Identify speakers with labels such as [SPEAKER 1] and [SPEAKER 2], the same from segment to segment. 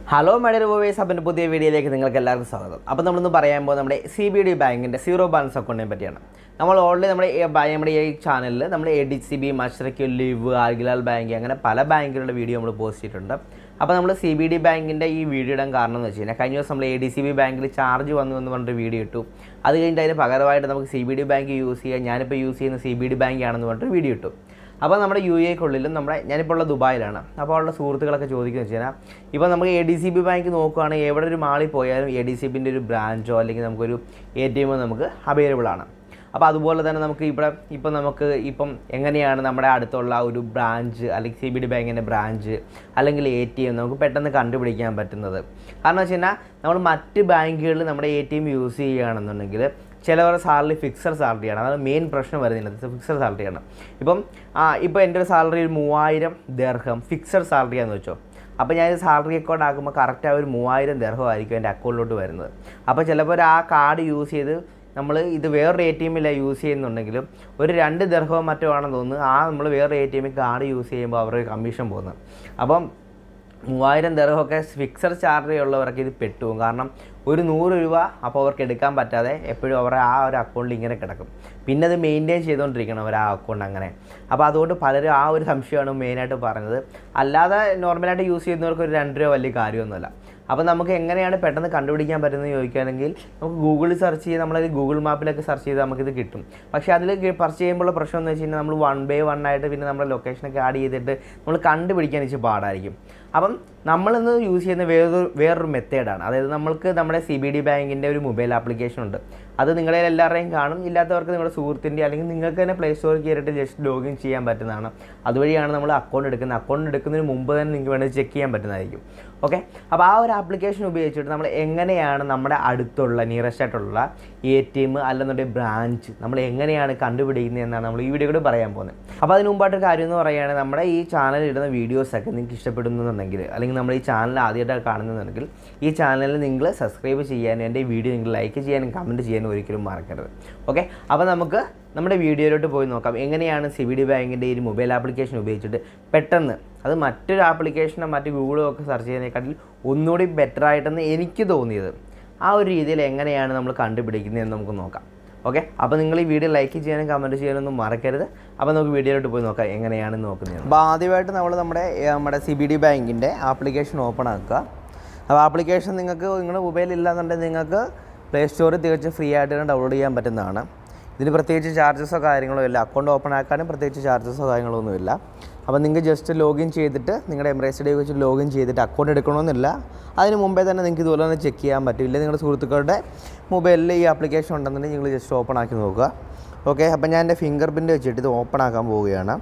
[SPEAKER 1] hello my dear വോവേഴ്സ് അപ്പം പുതിയ വീഡിയോയിലേക്ക് നിങ്ങൾക്ക് എല്ലാവർക്കും സ്വാഗതം അപ്പോൾ നമ്മളിന്ന് പറയാൻ പോകുന്നത് നമ്മുടെ സി ബി ഡി ബാങ്കിൻ്റെ സീറോ ബാലൻസ് അക്കൗണ്ടിനെ പറ്റിയാണ് നമ്മൾ ഓൾറെഡി നമ്മുടെ ഈ ബ- നമ്മുടെ ഈ ചാനലിൽ നമ്മൾ എ ഡി സി ബി മഷ്റയ്ക്ക് ലിവ് ആർഗിലാൽ ബാങ്ക് അങ്ങനെ പല ബാങ്കുകളുടെ വീഡിയോ നമ്മൾ പോസ്റ്റ് ചെയ്തിട്ടുണ്ട് അപ്പോൾ നമ്മൾ സി ബി ഡി ബാങ്കിൻ്റെ ഈ വീഡിയോ ഇടാൻ കാരണം എന്ന് വെച്ച് കഴിഞ്ഞാൽ കഴിഞ്ഞ ദിവസം നമ്മൾ എ ഡി സി ബി ബാങ്കിൽ ചാർജ് വന്നു എന്ന് പറഞ്ഞിട്ട് വീഡിയോ ഇട്ടു അത് കഴിഞ്ഞിട്ട് അതിന് പകരമായിട്ട് നമുക്ക് C B D bank use ചെയ്യാം ഞാനിപ്പോൾ യൂസ് ചെയ്യുന്ന സി ബി ഡി ബാങ്ക് ആണെന്ന് പറഞ്ഞിട്ട് വീഡിയോ ഇട്ടു അപ്പോൾ നമ്മുടെ യു എക്കുള്ളിലും നമ്മുടെ ഞാനിപ്പോൾ ഉള്ള ദുബായിലാണ് അപ്പോൾ ഉള്ള സുഹൃത്തുക്കളൊക്കെ ചോദിക്കുന്നത് വെച്ച് കഴിഞ്ഞാൽ ഇപ്പോൾ നമുക്ക് A D C B bank നോക്കുകയാണെങ്കിൽ എവിടെ ഒരു മാളിൽ പോയാലും എ ഡി സി ബിൻ്റെ ഒരു ബ്രാഞ്ചോ അല്ലെങ്കിൽ നമുക്കൊരു എ ടി എമ്മോ നമുക്ക് അവൈലബിൾ ആണ് അപ്പോൾ അതുപോലെ തന്നെ നമുക്ക് ഇവിടെ ഇപ്പം നമുക്ക് ഇപ്പം എങ്ങനെയാണ് നമ്മുടെ അടുത്തുള്ള ഒരു ബ്രാഞ്ച് അല്ലെങ്കിൽ സി ബി ഡി ബാങ്കിൻ്റെ ബ്രാഞ്ച് അല്ലെങ്കിൽ എ ടി എം നമുക്ക് പെട്ടെന്ന് കണ്ടുപിടിക്കാൻ പറ്റുന്നത് കാരണം വെച്ച് കഴിഞ്ഞാൽ നമ്മൾ മറ്റ് ബാങ്കുകളിൽ നമ്മുടെ എ ടി എം യൂസ് ചെയ്യുകയാണെന്നുണ്ടെങ്കിൽ ചിലവരുടെ സാലറി ഫിക്സഡ് സാലറിയാണ് അതാണ് മെയിൻ പ്രശ്നം വരുന്നത് ഫിക്സഡ് സാലറിയാണ് ഇപ്പം ആ ഇപ്പോൾ എൻ്റെ ഒരു സാലറി ഒരു മൂവായിരം ദീർഘം ഫിക്സഡ് സാലറിയാന്ന് വെച്ചോ അപ്പോൾ ഞാൻ സാലറി അക്കൗണ്ട് ആക്കുമ്പോൾ കറക്റ്റ് ആ ഒരു മൂവായിരം ദീർഘം ആയിരിക്കും എൻ്റെ അക്കൗണ്ടിലോട്ട് വരുന്നത് അപ്പോൾ ചിലപ്പോൾ ആ കാർഡ് യൂസ് ചെയ്ത് നമ്മൾ ഇത് വേറൊരു എ ടി എമ്മില്ല യൂസ് ചെയ്യുന്നുണ്ടെങ്കിലും ഒരു രണ്ട് ദീർഘവും മറ്റോ ആണെന്ന് തോന്നുന്നു ആ നമ്മൾ വേറൊരു എ ടി എമ്മിൽ കാർഡ് യൂസ് ചെയ്യുമ്പോൾ അവർക്ക് കമ്മീഷൻ പോകുന്നത് അപ്പം മൂവായിരം ദർഹമൊക്കെ ഫിക്സഡ് ചാർജ് ഉള്ളവർക്ക് ഇത് പെട്ടുപോകും കാരണം ഒരു നൂറ് രൂപ അപ്പോൾ അവർക്ക് എടുക്കാൻ പറ്റാതെ എപ്പോഴും അവരുടെ ആ ഒരു അക്കൗണ്ടിൽ ഇങ്ങനെ കിടക്കും പിന്നെ അത് മെയിൻറ്റെയിൻ ചെയ്തുകൊണ്ടിരിക്കണം അവർ ആ അക്കൗണ്ട് അങ്ങനെ അപ്പോൾ അതുകൊണ്ട് പലരും ആ ഒരു സംശയമാണ് മെയിനായിട്ട് പറഞ്ഞത് അല്ലാതെ നോർമലായിട്ട് യൂസ് ചെയ്യുന്നവർക്ക് ഒരു രണ്ട് രൂപ വലിയ കാര്യമൊന്നുമല്ല അപ്പോൾ നമുക്ക് എങ്ങനെയാണ് പെട്ടെന്ന് കണ്ടുപിടിക്കാൻ പറ്റുന്നത് ചോദിക്കുകയാണെങ്കിൽ നമുക്ക് ഗൂഗിളിൽ സെർച്ച് ചെയ്ത് നമ്മളത് ഗൂഗിൾ മാപ്പിലൊക്കെ സെർച്ച് ചെയ്ത് നമുക്കിത് കിട്ടും പക്ഷേ അതിൽ സെർച്ച് ചെയ്യുമ്പോൾ പ്രശ്നം എന്ന് വെച്ച് കഴിഞ്ഞാൽ നമ്മൾ വൺ ബൈ വൺ ആയിട്ട് പിന്നെ നമ്മുടെ ലൊക്കേഷനൊക്കെ ആഡ് ചെയ്തിട്ട് നമ്മൾ കണ്ടുപിടിക്കാൻ ഇച്ചിരി പാടായിരിക്കും അപ്പം നമ്മളിന്ന് യൂസ് ചെയ്യുന്ന വേറൊരു വേറൊരു മെത്തേഡാണ് അതായത് നമ്മൾക്ക് നമ്മുടെ സി ബി ഡി ബാങ്കിൻ്റെ ഒരു മൊബൈൽ ആപ്ലിക്കേഷൻ ഉണ്ട് അത് നിങ്ങളെ എല്ലാവരുടെയും കാണും ഇല്ലാത്തവർക്ക് നിങ്ങളുടെ സുഹൃത്തിൻ്റെ അല്ലെങ്കിൽ നിങ്ങൾക്ക് തന്നെ പ്ലേ സ്റ്റോറിൽ കയറിയിട്ട് ജസ്റ്റ് ലോഗിൻ ചെയ്യാൻ പറ്റുന്നതാണ് അതുവഴിയാണ് നമ്മൾ അക്കൗണ്ട് എടുക്കുന്നത് അക്കൗണ്ട് എടുക്കുന്നതിന് മുമ്പ് തന്നെ നിങ്ങൾക്ക് വേണമെങ്കിൽ ചെക്ക് ചെയ്യാൻ പറ്റുന്നതായിരിക്കും ഓക്കെ അപ്പോൾ ആ ഒരു ആപ്ലിക്കേഷൻ ഉപയോഗിച്ചിട്ട് നമ്മൾ എങ്ങനെയാണ് നമ്മുടെ അടുത്തുള്ള നിയറസ്റ്റ് ആയിട്ടുള്ള എ ടി എം അല്ലെന്നുണ്ടെങ്കിൽ ബ്രാഞ്ച് നമ്മൾ എങ്ങനെയാണ് കണ്ടുപിടിക്കുന്നത് എന്നാണ് നമ്മൾ ഈ വീഡിയോ കൂടെ പറയാൻ പോകുന്നത് അപ്പോൾ അതിന് മുമ്പായിട്ട് ഒരു കാര്യം എന്ന് പറയുകയാണെങ്കിൽ നമ്മുടെ ഈ ചാനലിൽ ഇടുന്ന വീഡിയോസൊക്കെ നിങ്ങൾക്ക് ഇഷ്ടപ്പെടുന്നുണ്ടെങ്കിൽ അല്ലെങ്കിൽ നമ്മൾ ഈ ചാനൽ ആദ്യമായിട്ട് കാണുന്നുണ്ടെങ്കിൽ ഈ ചാനലിൽ നിങ്ങൾ സബ്സ്ക്രൈബ് ചെയ്യാനും എൻ്റെ ഈ വീഡിയോ നിങ്ങൾ ലൈക്ക് ചെയ്യാനും കമൻറ്റ് ചെയ്യാനും ഒരിക്കലും മറക്കരുത് ഓക്കെ അപ്പോൾ നമുക്ക് നമ്മുടെ വീഡിയോയിലോട്ട് പോയി നോക്കാം എങ്ങനെയാണ് സി ബി ഡി ബാങ്കിൻ്റെ ഈ മൊബൈൽ ആപ്ലിക്കേഷൻ ഉപയോഗിച്ചിട്ട് പെട്ടെന്ന് അത് മറ്റൊരു ആപ്ലിക്കേഷനോ മറ്റ് ഗൂഗിളോ ഒക്കെ സെർച്ച് ചെയ്യുന്നതിനെക്കാട്ടിൽ ഒന്നുകൂടി ബെറ്റർ ആയിട്ടെന്ന് എനിക്ക് തോന്നിയത് ആ ഒരു രീതിയിൽ എങ്ങനെയാണ് നമ്മൾ കണ്ടുപിടിക്കുന്നതെന്ന് നമുക്ക് നോക്കാം ഓക്കെ അപ്പോൾ നിങ്ങൾ ഈ വീഡിയോ ലൈക്ക് ചെയ്യാനും കമൻറ്റ് ചെയ്യാനൊന്നും മറക്കരുത് അപ്പോൾ നമുക്ക് വീഡിയോയിലോട്ട് പോയി നോക്കാം എങ്ങനെയാണ് നോക്കുന്നത് അപ്പോൾ ആദ്യമായിട്ട് നമ്മൾ നമ്മുടെ ഏ, നമ്മുടെ സി ബി ഡി ബാങ്കിൻ്റെ ആപ്ലിക്കേഷൻ ഓപ്പൺ ആക്കുക അപ്പോൾ ആപ്ലിക്കേഷൻ നിങ്ങൾക്ക് നിങ്ങളുടെ മൊബൈലിൽ ഇല്ലാന്നുണ്ടെങ്കിൽ നിങ്ങൾക്ക് പ്ലേ സ്റ്റോറിൽ തികച്ചും ഫ്രീ ആയിട്ട് തന്നെ ഡൗൺലോഡ് ചെയ്യാൻ പറ്റുന്നതാണ് ഇതിന് പ്രത്യേകിച്ച് ചാർജസോ കാര്യങ്ങളോ ഇല്ല അക്കൗണ്ട് ഓപ്പൺ ആക്കാനും പ്രത്യേകിച്ച് ചാർജസോ കാര്യങ്ങളോ ഒന്നുമില്ല അപ്പോൾ നിങ്ങൾക്ക് ജസ്റ്റ് ലോഗിൻ ചെയ്തിട്ട് നിങ്ങളുടെ എംബ്രേസ് ഡേ വെച്ച് ലോഗിൻ ചെയ്തിട്ട് അക്കൗണ്ട് എടുക്കണമെന്നില്ല അതിന് മുമ്പേ തന്നെ നിങ്ങൾക്ക് ഇതുപോലെ തന്നെ ചെക്ക് ചെയ്യാൻ പറ്റും ഇല്ല നിങ്ങളുടെ സുഹൃത്തുക്കളുടെ മൊബൈലിൽ ഈ ആപ്ലിക്കേഷൻ ഉണ്ടെന്നുണ്ടെങ്കിൽ നിങ്ങൾ ജസ്റ്റ് ഓപ്പൺ ആക്കി നോക്കുക ഓക്കെ അപ്പോൾ ഞാൻ എൻ്റെ ഫിംഗർ പ്രിൻ്റ് വെച്ചിട്ട് ഇത് ഓപ്പൺ ആക്കാൻ പോവുകയാണ്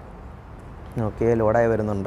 [SPEAKER 1] ഓക്കെ ലോഡായി വരുന്നുണ്ട്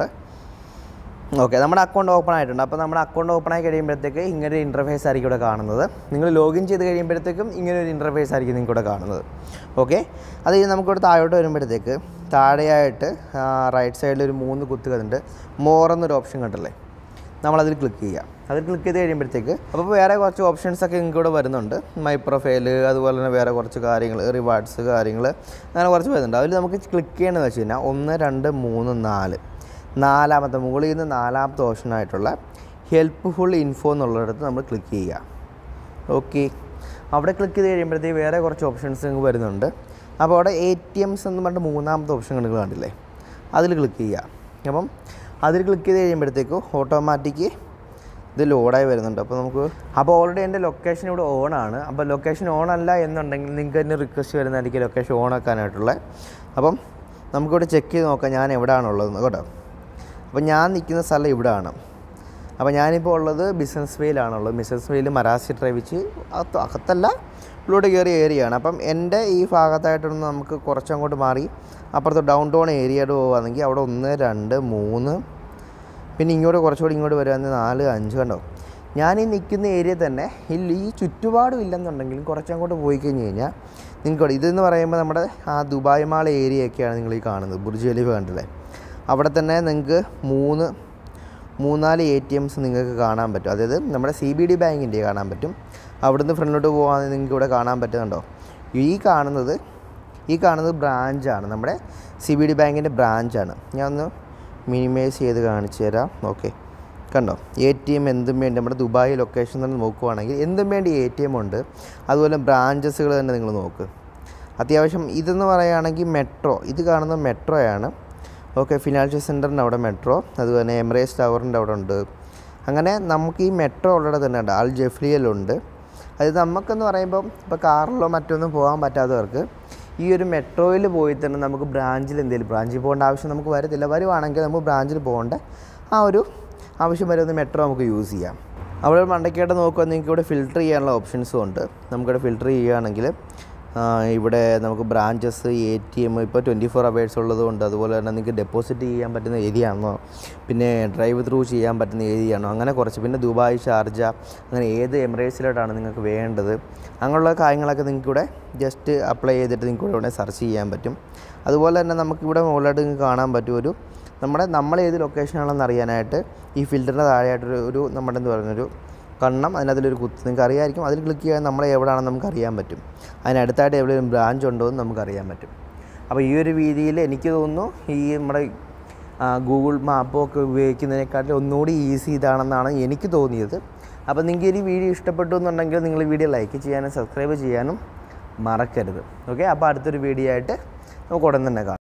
[SPEAKER 1] ഓക്കെ നമ്മുടെ അക്കൗണ്ട് ഓപ്പൺ ആയിട്ടുണ്ട് അപ്പോൾ നമ്മുടെ അക്കൗണ്ട് ഓപ്പൺ ആയി കഴിയുമ്പോഴത്തേക്ക് ഇങ്ങനെ ഒരു ഇൻ്റർഫേസ് ആയിരിക്കും ഇവിടെ കാണുന്നത് നിങ്ങൾ ലോഗിൻ ചെയ്ത് കഴിയുമ്പോഴത്തേക്കും ഇങ്ങനെ ഒരു ഇൻ്റർഫേസ് ആയിരിക്കും നിങ്ങൾക്ക് ഇവിടെ കാണുന്നത് ഓക്കെ അത് കഴിഞ്ഞ് നമുക്കിവിടെ താഴോട്ട് വരുമ്പോഴത്തേക്ക് താഴെയായിട്ട് റൈറ്റ് സൈഡിൽ ഒരു മൂന്ന് കുത്തുകളുണ്ട് മോർ എന്നൊരു ഓപ്ഷൻ കണ്ടല്ലേ നമ്മളതിൽ ക്ലിക്ക് ചെയ്യുക അതിൽ ക്ലിക്ക് ചെയ്ത് കഴിയുമ്പോഴത്തേക്ക് അപ്പോൾ വേറെ കുറച്ച് ഓപ്ഷൻസ് ഒക്കെ നിങ്ങൾക്ക് ഇവിടെ വരുന്നുണ്ട് മൈ പ്രൊഫൈൽ അതുപോലെ തന്നെ വേറെ കുറച്ച് കാര്യങ്ങൾ റിവാർഡ്സ് കാര്യങ്ങൾ അങ്ങനെ കുറച്ച് വരുന്നുണ്ട് അതിൽ നമുക്ക് ക്ലിക്ക് ചെയ്യണമെന്ന് വെച്ച് കഴിഞ്ഞാൽ ഒന്ന് രണ്ട് മൂന്ന് നാല് നാലാമത്തെ മുകളിൽ നിന്ന് നാലാമത്തെ ഓപ്ഷനായിട്ടുള്ള ഹെൽപ്പ്ഫുൾ ഇൻഫോ എന്നുള്ളിടത്ത് നമ്മൾ ക്ലിക്ക് ചെയ്യുക ഓക്കെ അവിടെ ക്ലിക്ക് ചെയ്ത് കഴിയുമ്പോഴത്തേക്ക് വേറെ കുറച്ച് ഓപ്ഷൻസ് നിങ്ങൾക്ക് വരുന്നുണ്ട് അപ്പോൾ അവിടെ എ ടി എംസ് എന്ന് പറഞ്ഞിട്ട് മൂന്നാമത്തെ ഓപ്ഷൻ നിങ്ങൾ കണ്ടില്ലേ അതിൽ ക്ലിക്ക് ചെയ്യുക അപ്പം അതിൽ ക്ലിക്ക് ചെയ്ത് കഴിയുമ്പോഴത്തേക്കും ഓട്ടോമാറ്റിക് ഇത് ലോഡായി വരുന്നുണ്ട് അപ്പോൾ നമുക്ക് അപ്പോൾ ഓൾറെഡി എൻ്റെ ലൊക്കേഷൻ ഇവിടെ ഓൺ ആണ് അപ്പോൾ ലൊക്കേഷൻ ഓൺ അല്ല എന്നുണ്ടെങ്കിൽ നിങ്ങൾക്ക് തന്നെ റിക്വസ്റ്റ് വരുന്നതായിരിക്കും ലൊക്കേഷൻ ഓൺ ആക്കാനായിട്ടുള്ളത് അപ്പം നമുക്കിവിടെ ചെക്ക് ചെയ്ത് നോക്കാം ഞാൻ എവിടെയാണുള്ളതെന്ന് കേട്ടോ അപ്പോൾ ഞാൻ നിൽക്കുന്ന സ്ഥലം ഇവിടെയാണ് അപ്പോൾ ഞാനിപ്പോൾ ഉള്ളത് ബിസിനസ് വേയിലാണുള്ളത് ബിസിനസ് വേയിൽ മരാസി ഡ്രൈവിച്ച് അകത്ത് അകത്തല്ല ഉള്ളോട്ട് കയറിയ ഏരിയയാണ് അപ്പം എൻ്റെ ഈ ഭാഗത്തായിട്ടൊന്ന് നമുക്ക് കുറച്ചങ്ങോട്ട് മാറി അപ്പുറത്ത് ഡൗൺ ടൗൺ ഏരിയയോട് പോകുകയാണെങ്കിൽ അവിടെ ഒന്ന് രണ്ട് മൂന്ന് പിന്നെ ഇങ്ങോട്ട് കുറച്ചുകൂടി ഇങ്ങോട്ട് വരുവാണെങ്കിൽ നാല് അഞ്ച് കണ്ടോ ഞാൻ ഈ നിൽക്കുന്ന ഏരിയ തന്നെ ഇല്ല ഈ ചുറ്റുപാടും ഇല്ലെന്നുണ്ടെങ്കിലും കുറച്ചങ്ങോട്ട് പോയി കഴിഞ്ഞ് കഴിഞ്ഞാൽ നിങ്ങൾക്ക് ഇതെന്ന് പറയുമ്പോൾ നമ്മുടെ ആ ദുബായ് മാൾ ഏരിയയൊക്കെയാണ് നിങ്ങൾ ഈ കാണുന്നത് ബുർജ് ഖലീഫ കണ്ടില്ലേ അവിടെ തന്നെ നിങ്ങൾക്ക് മൂന്ന് മൂന്നാല് എ ടി എംസ് നിങ്ങൾക്ക് കാണാൻ പറ്റും അതായത് നമ്മുടെ സി ബി ഡി ബാങ്കിൻ്റെ കാണാൻ പറ്റും അവിടുന്ന് ഫ്രണ്ടിലോട്ട് പോകാൻ നിങ്ങൾക്ക് ഇവിടെ കാണാൻ പറ്റുന്നുണ്ടോ ഈ കാണുന്നത് ഈ കാണുന്നത് ബ്രാഞ്ചാണ് നമ്മുടെ സി ബി ഡി ബാങ്കിൻ്റെ ബ്രാഞ്ചാണ് ഞാൻ ഒന്ന് മിനിമൈസ് ചെയ്ത് കാണിച്ചു തരാം ഓക്കെ
[SPEAKER 2] കണ്ടോ എ ടി എം എന്തും വേണ്ടി നമ്മുടെ ദുബായ് ലൊക്കേഷൻ തന്നെ നോക്കുവാണെങ്കിൽ എന്തും വേണ്ടി എ ടി എം ഉണ്ട് അതുപോലെ ബ്രാഞ്ചസുകൾ തന്നെ നിങ്ങൾ നോക്ക് അത്യാവശ്യം ഇതെന്ന് പറയുകയാണെങ്കിൽ മെട്രോ ഇത് കാണുന്ന മെട്രോയാണ് ഓക്കെ ഫിനാൻഷ്യൽ സെൻറ്ററിൻ്റെ അവിടെ മെട്രോ അതുപോലെ എമറേസ് ടവറിൻ്റെ അവിടെ ഉണ്ട് അങ്ങനെ നമുക്ക് ഈ മെട്രോ ഉള്ളിടത്ത് തന്നെ ഉണ്ട് അൽ ജഫ്രിയലുണ്ട് അത് നമുക്കെന്ന് പറയുമ്പോൾ ഇപ്പോൾ കാറിലോ മറ്റൊന്നും പോകാൻ പറ്റാത്തവർക്ക് ഈ ഒരു മെട്രോയിൽ പോയി തന്നെ നമുക്ക് ബ്രാഞ്ചിൽ എന്തെങ്കിലും ബ്രാഞ്ചിൽ പോകേണ്ട ആവശ്യം നമുക്ക് വരത്തില്ല വരുവാണെങ്കിൽ നമുക്ക് ബ്രാഞ്ചിൽ പോകേണ്ട ആ ഒരു ആവശ്യം വരുന്ന മെട്രോ നമുക്ക് യൂസ് ചെയ്യാം അവിടെ മണ്ടയ്ക്കായിട്ട് നോക്കുമ്പോൾ നിങ്ങൾക്ക് ഇവിടെ ഫിൽറ്റർ ചെയ്യാനുള്ള ഓപ്ഷൻസും ഉണ്ട് നമുക്കിവിടെ ഫിൽറ്റർ ചെയ്യുകയാണെങ്കിൽ ആ, ഇവിടെ നമുക്ക് ബ്രാഞ്ചസ് എ ടി എം ഇപ്പോൾ ട്വൻറ്റി ഫോർ അവേഴ്സ് ഉള്ളതുകൊണ്ട് അതുപോലെ തന്നെ നിങ്ങൾക്ക് ഡെപ്പോസിറ്റ് ചെയ്യാൻ പറ്റുന്ന ഏരിയ ആണോ പിന്നെ ഡ്രൈവ് ത്രൂ ചെയ്യാൻ പറ്റുന്ന ഏരിയ ആണോ അങ്ങനെ കുറച്ച് പിന്നെ ദുബായ് ഷാർജ അങ്ങനെ ഏത് എമിറേറ്റ്സിലോട്ടാണ് നിങ്ങൾക്ക് വേണ്ടത് അങ്ങനെയുള്ള കാര്യങ്ങളൊക്കെ നിങ്ങൾക്ക് ഇവിടെ ജസ്റ്റ് അപ്ലൈ ചെയ്തിട്ട് നിങ്ങൾക്ക് ഇവിടെ സെർച്ച് ചെയ്യാൻ പറ്റും അതുപോലെ തന്നെ നമുക്കിവിടെ മുകളിലായിട്ട് നിങ്ങൾക്ക് കാണാൻ പറ്റും ഒരു നമ്മുടെ നമ്മൾ ഏത് ലൊക്കേഷനാണെന്ന് അറിയാനായിട്ട് ഈ ഫിൽറ്ററിൻ്റെ താഴെയായിട്ടൊരു ഒരു നമ്മുടെ എന്താ പറയുന്നൊരു കണ്ണം അതിനകത്തിലൊരു കുത്ത് നിങ്ങൾക്ക് അറിയാമായിരിക്കും അതിൽ ക്ലിക്ക് ചെയ്യാൻ നമ്മൾ എവിടെയാണെന്ന് നമുക്ക് അറിയാൻ പറ്റും അതിനടുത്തായിട്ട് എവിടെയും ബ്രാഞ്ച് ഉണ്ടോ എന്ന് നമുക്ക് അറിയാൻ പറ്റും അപ്പോൾ ഈ ഒരു രീതിയിൽ എനിക്ക് തോന്നുന്നു ഈ നമ്മുടെ ഗൂഗിൾ മാപ്പോ ഒക്കെ ഉപയോഗിക്കുന്നതിനെക്കാട്ടിലും ഒന്നുകൂടി ഈസി ഇതാണെന്നാണ് എനിക്ക് തോന്നിയത് അപ്പോൾ നിങ്ങൾക്ക് ഈ വീഡിയോ ഇഷ്ടപ്പെട്ടു എന്നുണ്ടെങ്കിൽ നിങ്ങൾ വീഡിയോ ലൈക്ക് ചെയ്യാനും സബ്സ്ക്രൈബ് ചെയ്യാനും മറക്കരുത് ഓക്കെ അപ്പോൾ അടുത്തൊരു വീഡിയോ ആയിട്ട് നമുക്ക് ഉടൻ തന്നെ കാണാം